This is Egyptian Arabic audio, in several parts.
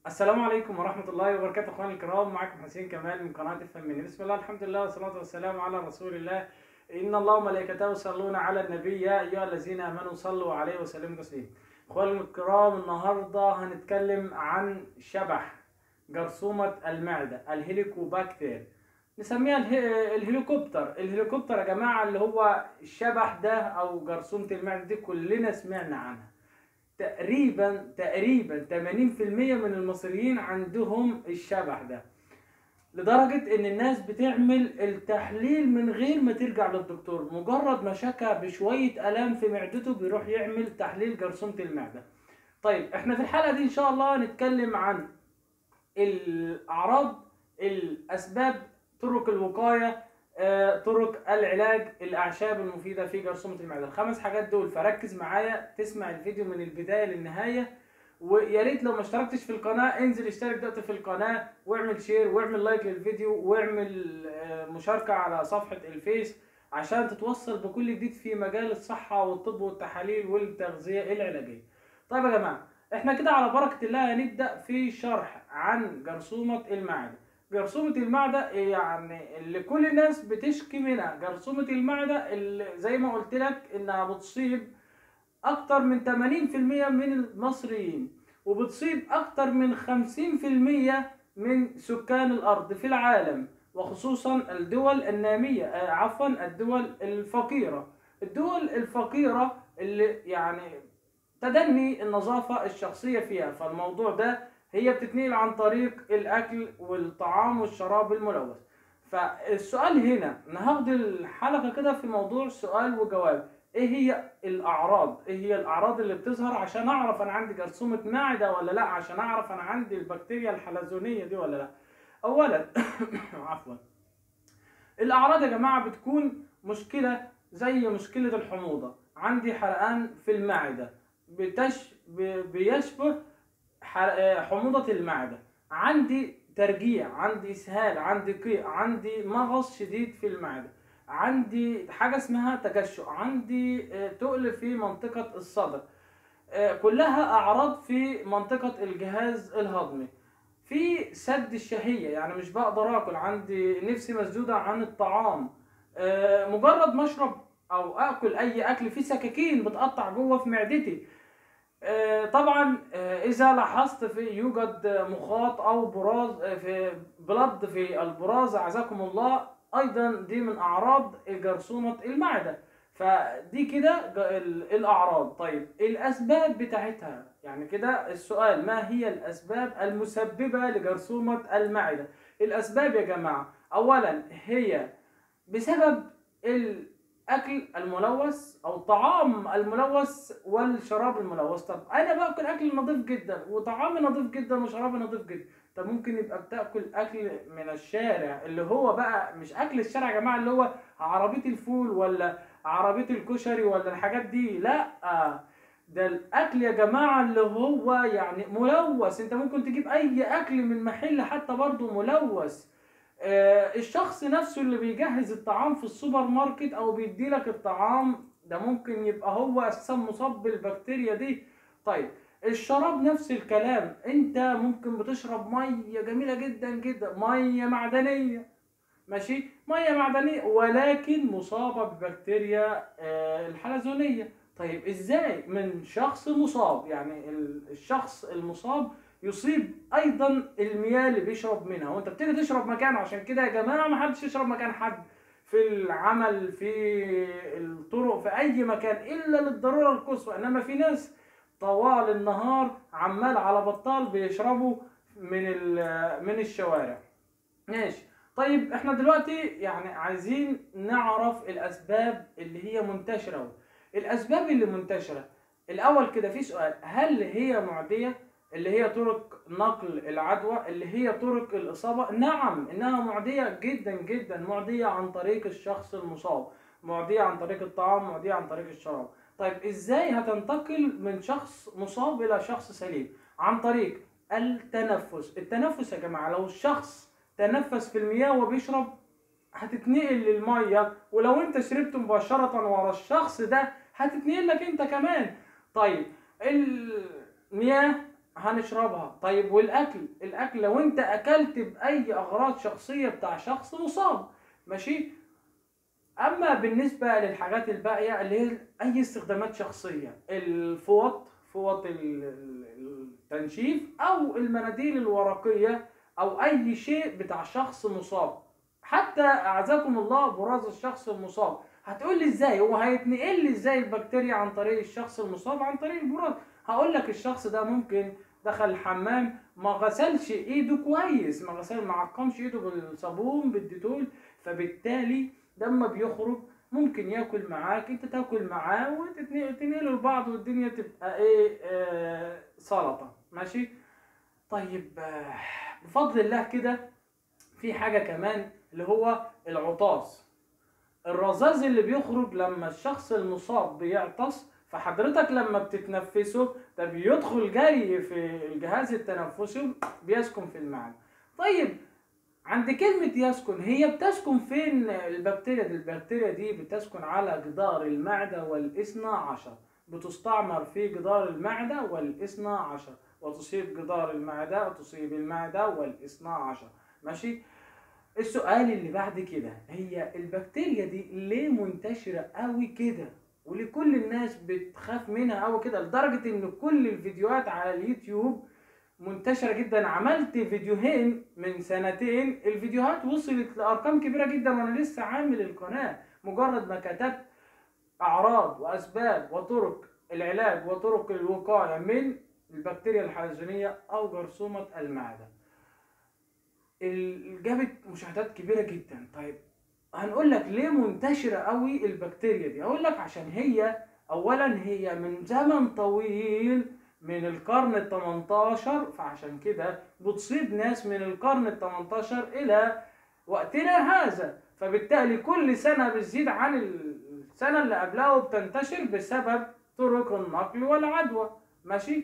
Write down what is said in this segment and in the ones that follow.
السلام عليكم ورحمة الله وبركاته اخواني الكرام معكم حسين كمال من قناة الفمين بسم الله الحمد لله والصلاة والسلام على رسول الله إن الله وملائكته يصلون على النبي يا أيها الذين آمنوا صلوا عليه وسلموا تسليما اخواني الكرام النهاردة هنتكلم عن شبح جرثومة المعدة الهيليكوباكتير نسميها اله- الهليكوبتر الهليكوبتر يا جماعة اللي هو الشبح ده أو جرثومة المعدة دي كلنا سمعنا عنها تقريبا تقريبا 80% من المصريين عندهم الشبح ده لدرجة ان الناس بتعمل التحليل من غير ما ترجع للدكتور مجرد ما شكى بشوية الام في معدته بيروح يعمل تحليل جرثومة المعدة طيب احنا في الحلقة دي ان شاء الله هنتكلم عن الاعراض الاسباب طرق الوقاية آه، طرق العلاج الاعشاب المفيده في جرثومه المعده الخمس حاجات دول فركز معايا تسمع الفيديو من البدايه للنهايه ويا ريت لو ما اشتركتش في القناه انزل اشترك دلوقتي في القناه واعمل شير واعمل لايك للفيديو واعمل آه، مشاركه على صفحه الفيس عشان تتوصل بكل جديد في مجال الصحه والطب والتحاليل والتغذيه العلاجيه طيب يا جماعه احنا كده على بركه الله هنبدا في شرح عن جرثومه المعده جرثومة المعدة يعني اللي كل الناس بتشكي منها جرثومة المعدة اللي زي ما قلت لك انها بتصيب اكتر من 80% من المصريين وبتصيب اكتر من 50% من سكان الارض في العالم وخصوصا الدول النامية آه، عفوا الدول الفقيرة الدول الفقيرة اللي يعني تدني النظافة الشخصية فيها فالموضوع ده هي بتتنقل عن طريق الاكل والطعام والشراب الملوث فالسؤال هنا انا هاخد الحلقه كده في موضوع سؤال وجواب ايه هي الاعراض ايه هي الاعراض اللي بتظهر عشان اعرف انا عندي جرثومه معده ولا لا عشان اعرف انا عندي البكتيريا الحلزونيه دي ولا لا اولا عفوا الاعراض يا جماعه بتكون مشكله زي مشكله الحموضه عندي حرقان في المعده بتش ب- بيشبه ح- آه، حموضة المعدة عندي ترجيع عندي إسهال عندي قيء عندي مغص شديد في المعدة عندي حاجة اسمها تجشؤ عندي آه، تقل في منطقة الصدر آه، كلها أعراض في منطقة الجهاز الهضمي في سد الشهية يعني مش بقدر آكل عندي نفسي مسدودة عن الطعام آه، مجرد ما أشرب أو آكل أي أكل فيه سكاكين بتقطع جوه في معدتي آه، طبعا آه، اذا لاحظت في يوجد مخاط او براز آه، في بلد في البراز اعزكم الله ايضا دي من اعراض جرثومه المعده فدي كده ج- ال- الاعراض طيب الاسباب بتاعتها يعني كده السؤال ما هي الاسباب المسببه لجرثومه المعده الاسباب يا جماعه اولا هي بسبب الاكل الملوث او الطعام الملوث والشراب الملوث طب انا باكل اكل نظيف جدا وطعامي نظيف جدا وشرابي نظيف جدا طب ممكن يبقى بتاكل اكل من الشارع اللي هو بقى مش اكل الشارع يا جماعه اللي هو عربيه الفول ولا عربيه الكشري ولا الحاجات دي لا ده الاكل يا جماعه اللي هو يعني ملوث انت ممكن تجيب اي اكل من محل حتى برضه ملوث آه، الشخص نفسه اللي بيجهز الطعام في السوبر ماركت او بيدي لك الطعام ده ممكن يبقى هو اساسا مصاب بالبكتيريا دي طيب الشراب نفس الكلام انت ممكن بتشرب ميه جميله جدا جدا ميه معدنيه ماشي ميه معدنيه ولكن مصابه ببكتيريا آه، الحلزونيه طيب ازاي من شخص مصاب يعني ال- الشخص المصاب يصيب ايضا المياه اللي بيشرب منها وانت بتيجي تشرب مكانه عشان كده يا جماعه ما حدش يشرب مكان حد في العمل في الطرق في اي مكان الا للضروره القصوى انما في ناس طوال النهار عمال على بطال بيشربوا من ال- من الشوارع ماشي طيب احنا دلوقتي يعني عايزين نعرف الاسباب اللي هي منتشره الاسباب اللي منتشره الاول كده في سؤال هل هي معديه اللي هي طرق نقل العدوى اللي هي طرق الإصابة نعم إنها معدية جدا جدا معدية عن طريق الشخص المصاب معدية عن طريق الطعام معدية عن طريق الشراب طيب إزاي هتنتقل من شخص مصاب إلى شخص سليم عن طريق التنفس التنفس يا جماعة لو الشخص تنفس في المياه وبيشرب هتتنقل للمية ولو انت شربت مباشرة ورا الشخص ده هتتنقل لك انت كمان طيب المياه هنشربها طيب والاكل الاكل لو انت اكلت باي اغراض شخصيه بتاع شخص مصاب ماشي اما بالنسبه للحاجات الباقيه اللي هي اي استخدامات شخصيه الفوط فوط ال- ال- التنشيف او المناديل الورقيه او اي شيء بتاع شخص مصاب حتى اعزكم الله براز الشخص المصاب هتقول لي ازاي هو هيتنقل لي ازاي البكتيريا عن طريق الشخص المصاب عن طريق البراز هقول لك الشخص ده ممكن دخل الحمام ما غسلش ايده كويس ما غسل ما عقمش ايده بالصابون بالديتول فبالتالي لما بيخرج ممكن ياكل معاك انت تاكل معاه وتنقلوا لبعض والدنيا تبقى ايه آه سلطه ماشي طيب آه بفضل الله كده في حاجه كمان اللي هو العطاس الرذاذ اللي بيخرج لما الشخص المصاب بيعطس فحضرتك لما بتتنفسه ده بيدخل جري في الجهاز التنفسي بيسكن في المعدة طيب عند كلمة يسكن هي بتسكن فين البكتيريا دي البكتيريا دي بتسكن على جدار المعدة والإثنى عشر بتستعمر في جدار المعدة والإثنى عشر وتصيب جدار المعدة وتصيب المعدة والإثنى عشر ماشي السؤال اللي بعد كده هي البكتيريا دي ليه منتشرة قوي كده ولكل الناس بتخاف منها قوي كده لدرجة ان كل الفيديوهات على اليوتيوب منتشرة جدا عملت فيديوهين من سنتين الفيديوهات وصلت لأرقام كبيرة جدا وانا لسه عامل القناة مجرد ما كتبت أعراض وأسباب وطرق العلاج وطرق الوقاية من البكتيريا الحلزونية أو جرثومة المعدة ال- جابت مشاهدات كبيرة جدا طيب هنقول لك ليه منتشرة قوي البكتيريا دي اقول لك عشان هي اولا هي من زمن طويل من القرن ال 18 فعشان كده بتصيب ناس من القرن ال 18 الى وقتنا هذا فبالتالي كل سنة بتزيد عن السنة اللي قبلها وبتنتشر بسبب طرق النقل والعدوى ماشي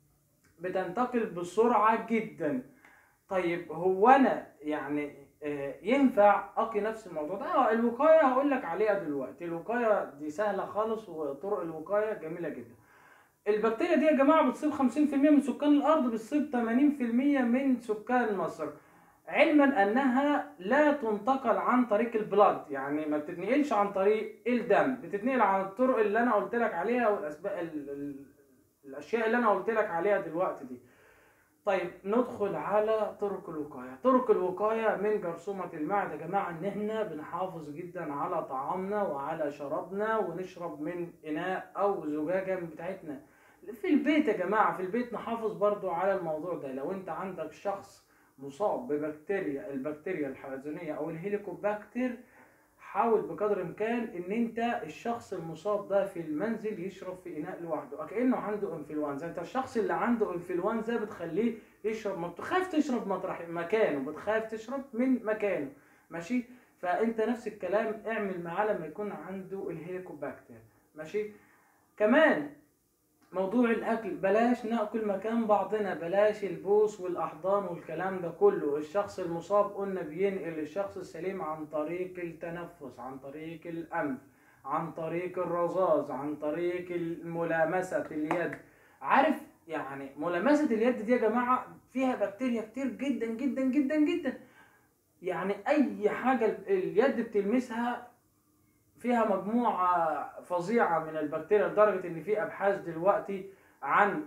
بتنتقل بسرعة جدا طيب هو انا يعني آه، ينفع اقي نفس الموضوع ده اه الوقايه هقول لك عليها دلوقتي الوقايه دي سهله خالص وطرق الوقايه جميله جدا البكتيريا دي يا جماعه بتصيب 50% من سكان الارض بتصيب 80% من سكان مصر علما انها لا تنتقل عن طريق البلاد يعني ما بتتنقلش عن طريق الدم بتتنقل عن الطرق اللي انا قلت لك عليها والاسباب ال- ال- الاشياء اللي انا قلت لك عليها دلوقتي دي طيب ندخل على طرق الوقاية طرق الوقاية من جرثومة المعدة يا جماعة ان احنا بنحافظ جدا على طعامنا وعلى شرابنا ونشرب من اناء او زجاجة من بتاعتنا في البيت يا جماعة في البيت نحافظ برضو على الموضوع ده لو انت عندك شخص مصاب ببكتيريا البكتيريا الحلزونية او الهيليكوباكتر حاول بقدر الامكان ان انت الشخص المصاب ده في المنزل يشرب في اناء لوحده كانه عنده انفلونزا انت الشخص اللي عنده انفلونزا بتخليه يشرب ما بتخاف تشرب مطرح مكانه بتخاف تشرب من مكانه ماشي فانت نفس الكلام اعمل معاه لما يكون عنده الهيليكوباكتر ماشي كمان موضوع الاكل بلاش ناكل مكان بعضنا بلاش البوس والاحضان والكلام ده كله الشخص المصاب قلنا بينقل الشخص السليم عن طريق التنفس عن طريق الانف عن طريق الرذاذ عن طريق ملامسة اليد عارف يعني ملامسة اليد دي يا جماعة فيها بكتيريا كتير جدا جدا جدا جدا يعني اي حاجة اليد بتلمسها فيها مجموعة فظيعة من البكتيريا لدرجة إن في أبحاث دلوقتي عن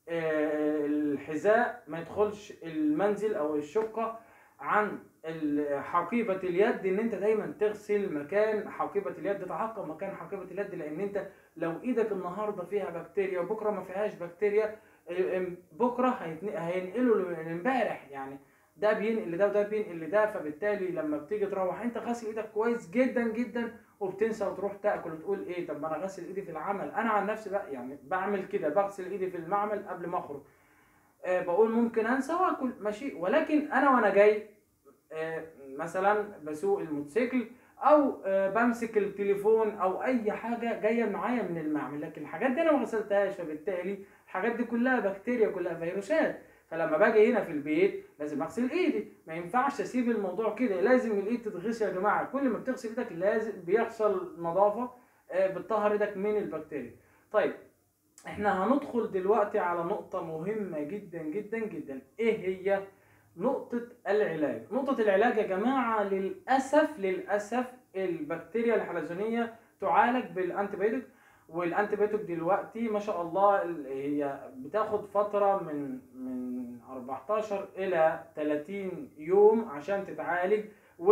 آه، الحذاء ما يدخلش المنزل أو الشقة عن ال- حقيبة اليد إن أنت دايما تغسل مكان حقيبة اليد تعقم مكان حقيبة اليد لأن أنت لو إيدك النهاردة فيها بكتيريا وبكرة ما فيهاش بكتيريا آه، بكرة هيتن- هينقلوا لامبارح يعني ده بينقل لده وده بينقل لده فبالتالي لما بتيجي تروح انت غاسل ايدك كويس جدا جدا وبتنسى وتروح تاكل وتقول ايه طب ما انا غاسل ايدي في العمل انا عن نفسي بقى يعني بعمل كده بغسل ايدي في المعمل قبل ما اخرج آه بقول ممكن انسى واكل ماشي ولكن انا وانا جاي آه مثلا بسوق الموتوسيكل او آه بمسك التليفون او اي حاجه جايه معايا من المعمل لكن الحاجات دي انا ما غسلتهاش فبالتالي الحاجات دي كلها بكتيريا كلها فيروسات فلما باجي هنا في البيت لازم اغسل ايدي ما ينفعش اسيب الموضوع كده لازم الايد تتغسل يا جماعه كل ما بتغسل ايدك لازم بيحصل نظافه آه، بتطهر ايدك من البكتيريا طيب احنا هندخل دلوقتي على نقطة مهمة جدا جدا جدا ايه هي نقطة العلاج نقطة العلاج يا جماعة للأسف للأسف البكتيريا الحلزونية تعالج بالانتيبيوتيك والانتيبيوتيك دلوقتي ما شاء الله ال- هي بتاخد فترة من من 14 إلى 30 يوم عشان تتعالج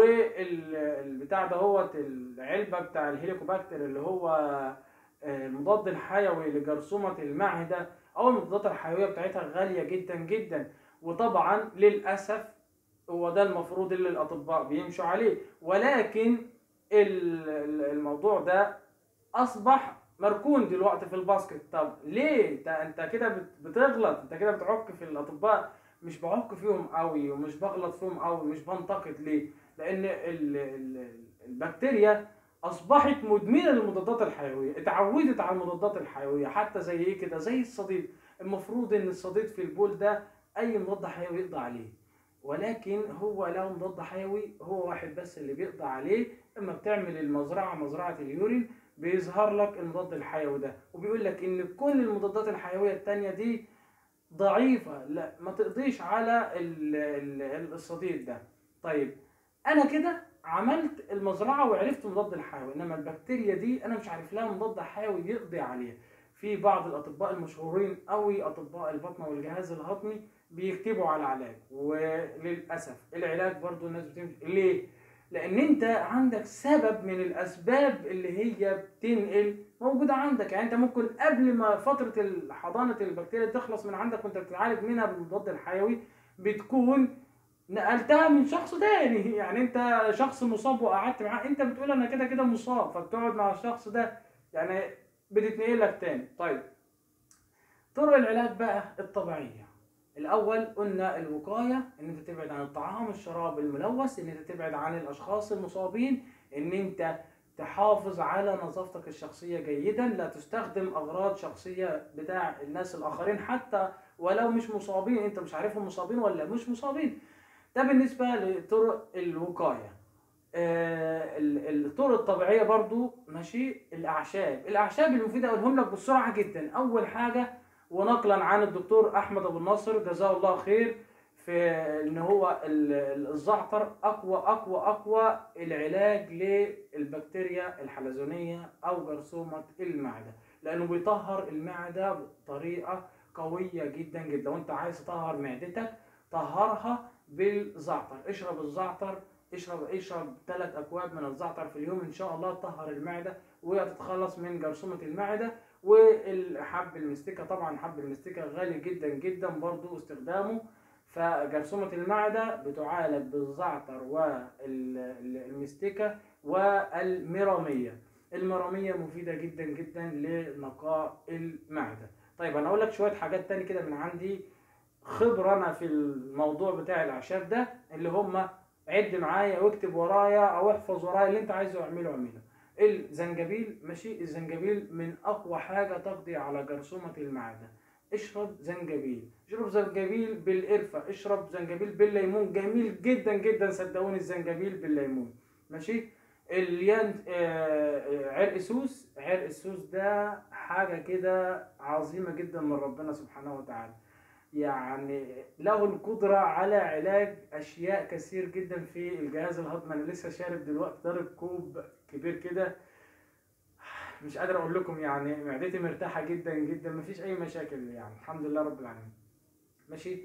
والبتاع ده هو العلبة بتاع الهيليكوباكتر اللي هو آه، المضاد الحيوي لجرثومة المعدة أو المضادات الحيوية بتاعتها غالية جدا جدا وطبعا للأسف هو ده المفروض اللي الأطباء بيمشوا عليه ولكن ال- ال- الموضوع ده أصبح مركون دلوقتي في الباسكت طب ليه انت انت كده بت- بتغلط انت كده بتعك في الأطباء مش بعك فيهم قوي ومش بغلط فيهم قوي مش بنتقد ليه لأن ال- ال- البكتيريا اصبحت مدمنه للمضادات الحيويه اتعودت على المضادات الحيويه حتى زي ايه كده زي الصديد المفروض ان الصديد في البول ده اي مضاد حيوي يقضي عليه ولكن هو له مضاد حيوي هو واحد بس اللي بيقضي عليه اما بتعمل المزرعه مزرعه اليورين بيظهر لك المضاد الحيوي ده وبيقول لك ان كل المضادات الحيويه التانية دي ضعيفه لا ما تقضيش على ال- ال- الصديد ده طيب انا كده عملت المزرعه وعرفت مضاد الحيوي انما البكتيريا دي انا مش عارف لها مضاد حيوي يقضي عليها في بعض الاطباء المشهورين قوي اطباء البطنه والجهاز الهضمي بيكتبوا على علاج وللاسف العلاج برضو الناس بتمشي ليه لان انت عندك سبب من الاسباب اللي هي بتنقل موجوده عندك يعني انت ممكن قبل ما فتره حضانه البكتيريا تخلص من عندك وانت بتتعالج منها بالمضاد الحيوي بتكون نقلتها من شخص تاني يعني انت شخص مصاب وقعدت معاه انت بتقول انا كده كده مصاب فبتقعد مع الشخص ده يعني بتتنقل لك تاني طيب طرق العلاج بقى الطبيعيه الاول قلنا الوقايه ان انت تبعد عن الطعام الشراب الملوث ان انت تبعد عن الاشخاص المصابين ان انت تحافظ على نظافتك الشخصيه جيدا لا تستخدم اغراض شخصيه بتاع الناس الاخرين حتى ولو مش مصابين انت مش عارفهم مصابين ولا مش مصابين ده بالنسبة لطرق الوقاية آه، ال- الطرق الطبيعية برضو ماشي الأعشاب الأعشاب المفيدة أقولهم لك بسرعة جدا أول حاجة ونقلا عن الدكتور أحمد أبو النصر جزاه الله خير في إن هو ال- ال- الزعتر أقوى أقوى أقوى العلاج للبكتيريا الحلزونية أو جرثومة المعدة لأنه بيطهر المعدة بطريقة قوية جدا جدا لو أنت عايز تطهر معدتك طهرها بالزعتر اشرب الزعتر اشرب اشرب ثلاث اكواب من الزعتر في اليوم ان شاء الله تطهر المعده وتتخلص من جرثومه المعده والحب المستكه طبعا حب المستكه غالي جدا جدا برضو استخدامه فجرثومة المعدة بتعالج بالزعتر والمستكة والمرامية المرامية مفيدة جدا جدا لنقاء المعدة طيب انا اقول لك شوية حاجات تاني كده من عندي خبرة انا في الموضوع بتاع الاعشاب ده اللي هم عد معايا واكتب ورايا او احفظ ورايا اللي انت عايزه اعمله اعمله الزنجبيل ماشي الزنجبيل من اقوى حاجة تقضي على جرثومة المعدة اشرب زنجبيل اشرب زنجبيل بالقرفة اشرب زنجبيل بالليمون جميل جدا جدا صدقوني الزنجبيل بالليمون ماشي اليان آه، آه، عرق سوس عرق السوس ده حاجة كده عظيمة جدا من ربنا سبحانه وتعالى يعني له القدرة على علاج أشياء كثير جدا في الجهاز الهضمي أنا لسه شارب دلوقتي ضارب كوب كبير كده مش قادر أقول لكم يعني معدتي مرتاحة جدا جدا مفيش أي مشاكل يعني الحمد لله رب العالمين ماشي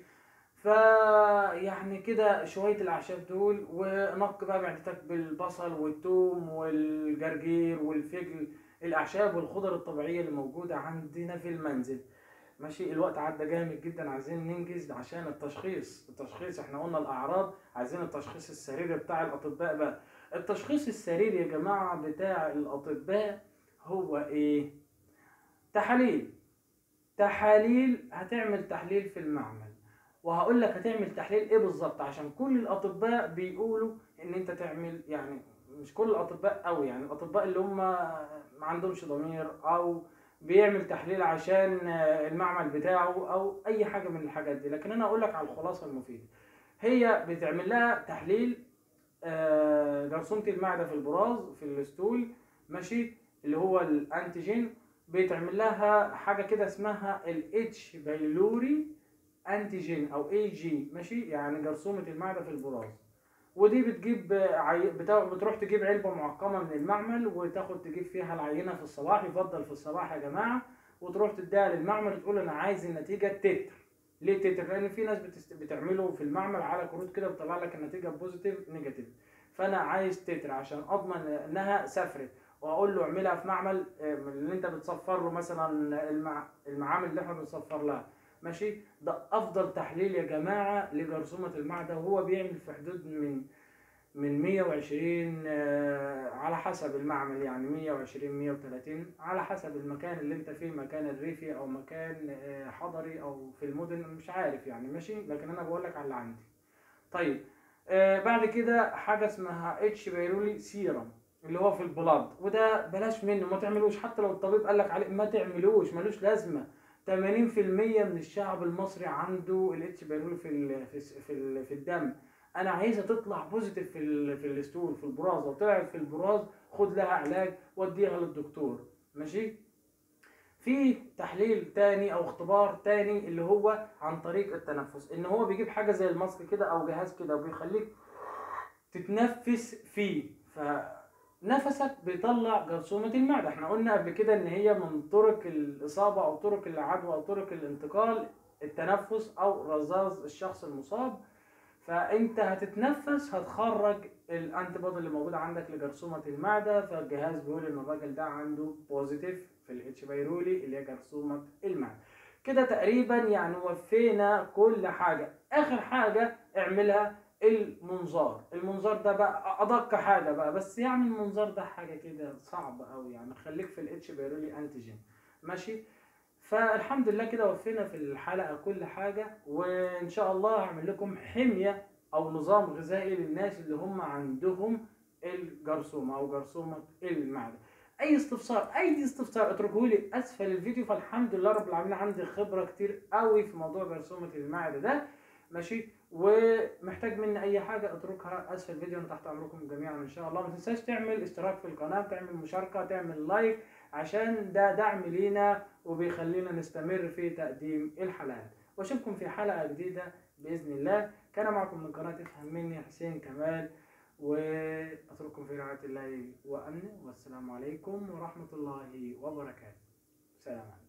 فيعني كده شوية الأعشاب دول ونق بقى معدتك بالبصل والثوم والجرجير والفجل الأعشاب والخضر الطبيعية اللي موجودة عندنا في المنزل ماشي الوقت عدى جامد جدا عايزين ننجز عشان التشخيص التشخيص احنا قلنا الأعراض عايزين التشخيص السريري بتاع الأطباء بقى التشخيص السريري يا جماعة بتاع الأطباء هو إيه؟ تحاليل تحاليل هتعمل تحليل في المعمل وهقول لك هتعمل تحليل ايه بالظبط عشان كل الاطباء بيقولوا ان انت تعمل يعني مش كل الاطباء قوي يعني الاطباء اللي هم ما عندهمش ضمير او بيعمل تحليل عشان المعمل بتاعه او اي حاجه من الحاجات دي لكن انا اقول لك على الخلاصه المفيده هي بتعمل لها تحليل آه، جرثومه المعده في البراز في الستول ماشي اللي هو الانتيجين بيتعمل لها حاجه كده اسمها الاتش بايلوري انتيجين او اي جي ماشي يعني جرثومه المعده في البراز ودي بتجيب عي... بتا... بتروح تجيب علبه معقمه من المعمل وتاخد تجيب فيها العينه في الصباح يفضل في الصباح يا جماعه وتروح تديها للمعمل تقول انا عايز النتيجه تتر ليه تتر لان في ناس بتست... بتعمله في المعمل على كروت كده بتطلع لك النتيجه بوزيتيف نيجاتيف فانا عايز تتر عشان اضمن انها سافرت واقول له اعملها في معمل آه، من اللي انت بتصفر له مثلا المع... المعامل اللي احنا بنصفر لها ماشي ده افضل تحليل يا جماعه لجرثومه المعده وهو بيعمل في حدود من من 120 آه، على حسب المعمل يعني 120 130 على حسب المكان اللي انت فيه مكان الريفي او مكان آه، حضري او في المدن مش عارف يعني ماشي لكن انا بقول لك على اللي عندي طيب آه بعد كده حاجه اسمها اتش بيرولي سيرم اللي هو في البلاد وده بلاش منه ما تعملوش حتى لو الطبيب قال لك عليه ما تعملوش ملوش لازمه 80% من الشعب المصري عنده الاتش بيرولي في ال في ال في, ال في الدم انا عايزها تطلع بوزيتيف في ال في الستول في البراز لو طلعت في البراز خد لها علاج وديها للدكتور ماشي في تحليل تاني او اختبار تاني اللي هو عن طريق التنفس ان هو بيجيب حاجه زي الماسك كده او جهاز كده وبيخليك تتنفس فيه فنفسك بيطلع جرثومة المعدة احنا قلنا قبل كده ان هي من طرق الاصابة او طرق العدوى او طرق الانتقال التنفس او رذاذ الشخص المصاب فانت هتتنفس هتخرج الانتي بودي اللي موجوده عندك لجرثومه المعده فالجهاز بيقول ان الراجل ده عنده بوزيتيف في الاتش بايرولي اللي هي جرثومه المعده كده تقريبا يعني وفينا كل حاجه اخر حاجه اعملها المنظار المنظار ده بقى ادق حاجه بقى بس يعني المنظار ده حاجه كده صعبه قوي يعني خليك في الاتش بايرولي انتيجين ماشي فالحمد لله كده وفينا في الحلقه كل حاجه وان شاء الله هعمل لكم حميه او نظام غذائي للناس اللي هم عندهم الجرثومه او جرثومه المعده اي استفسار اي استفسار اتركه لي اسفل الفيديو فالحمد لله رب العالمين عندي خبره كتير قوي في موضوع جرثومه المعده ده ماشي ومحتاج مني اي حاجه اتركها اسفل الفيديو انا تحت امركم جميعا ان شاء الله ما تنساش تعمل اشتراك في القناه تعمل مشاركه تعمل لايك عشان ده دعم لينا وبيخلينا نستمر في تقديم الحلقات واشوفكم في حلقه جديده باذن الله كان معكم من قناه افهم مني حسين كمال واترككم في رعايه الله وامنه والسلام عليكم ورحمه الله وبركاته سلام عليكم